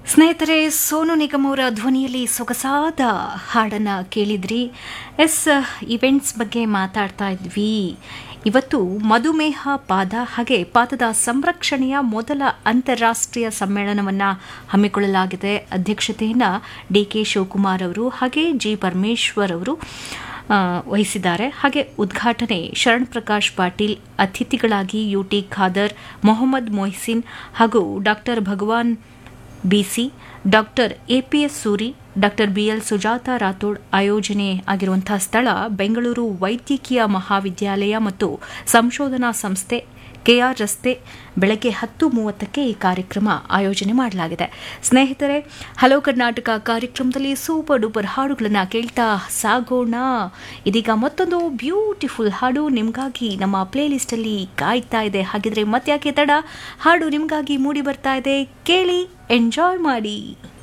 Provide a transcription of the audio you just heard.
ಸ್ನೇಹಿತರೆ ಸೋನು ನಿಗಮ್ ಅವರ ಧ್ವನಿಯಲ್ಲಿ ಸೊಗಸಾದ ಹಾಡನ್ನ ಕೇಳಿದ್ರಿ ಎಸ್ ಇವೆಂಟ್ಸ್ ಬಗ್ಗೆ ಮಾತಾಡ್ತಾ ಇದ್ವಿ ಇವತ್ತು ಮಧುಮೇಹ ಪಾದ ಹಾಗೆ ಪಾದದ ಸಂರಕ್ಷಣೆಯ ಮೊದಲ ಅಂತಾರಾಷ್ಟ್ರೀಯ ಸಮ್ಮೇಳನವನ್ನು ಹಮ್ಮಿಕೊಳ್ಳಲಾಗಿದೆ ಅಧ್ಯಕ್ಷತೆಯನ್ನು ಡಿ ಕೆ ಶಿವಕುಮಾರ್ ಅವರು ಹಾಗೆ ಜಿ ಪರಮೇಶ್ವರ್ ಅವರು ಆ, ವಹಿಸಿದ್ದಾರೆ ಹಾಗೆ ಉದ್ಘಾಟನೆ ಶರಣ್ ಪ್ರಕಾಶ್ ಪಾಟೀಲ್ ಅತಿಥಿಗಳಾಗಿ ಯುಟಿ ಖಾದರ್ ಮೊಹಮ್ಮದ್ ಮೊಹ್ಸಿನ್ ಹಾಗೂ doctor Bhagwan BC doctor APS Suri doctor BL Sujata Rathod ಆಯೋಜನೆ ಆಗಿರುವಂತಹ ಸ್ಥಳ ಬೆಂಗಳೂರು ವೈದ್ಯಕೀಯ ಮಹಾವಿದ್ಯಾಲಯ ಮತ್ತು ಸಂಶೋಧನಾ ಸಂಸ್ಥೆ ಕೆಆರ್ ರಸ್ತೆ ಬೆಳಗ್ಗೆ ಹತ್ತು ಮೂವತ್ತಕ್ಕೆ ಈ ಕಾರ್ಯಕ್ರಮ ಆಯೋಜನೆ ಮಾಡಲಾಗಿದೆ ಸ್ನೇಹಿತರೆ ಹಲೋ ಕರ್ನಾಟಕ ಕಾರ್ಯಕ್ರಮದಲ್ಲಿ ಸೂಪರ್ ಡೂಪರ್ ಹಾಡುಗಳನ್ನು ಕೇಳ್ತಾ ಸಾಗೋಣ ಇದೀಗ ಮತ್ತೊಂದು ಬ್ಯೂಟಿಫುಲ್ ಹಾಡು ನಿಮಗಾಗಿ ನಮ್ಮ ಪ್ಲೇಲಿಸ್ಟಲ್ಲಿ ಕಾಯ್ತಾ ಇದೆ ಹಾಗಿದ್ರೆ ಮತ್ತ್ಯಾಕೆ ತಡ ಹಾಡು ನಿಮಗಾಗಿ ಮೂಡಿ ಬರ್ತಾ ಇದೆ ಕೇಳಿ ಎಂಜಾಯ್ ಮಾಡಿ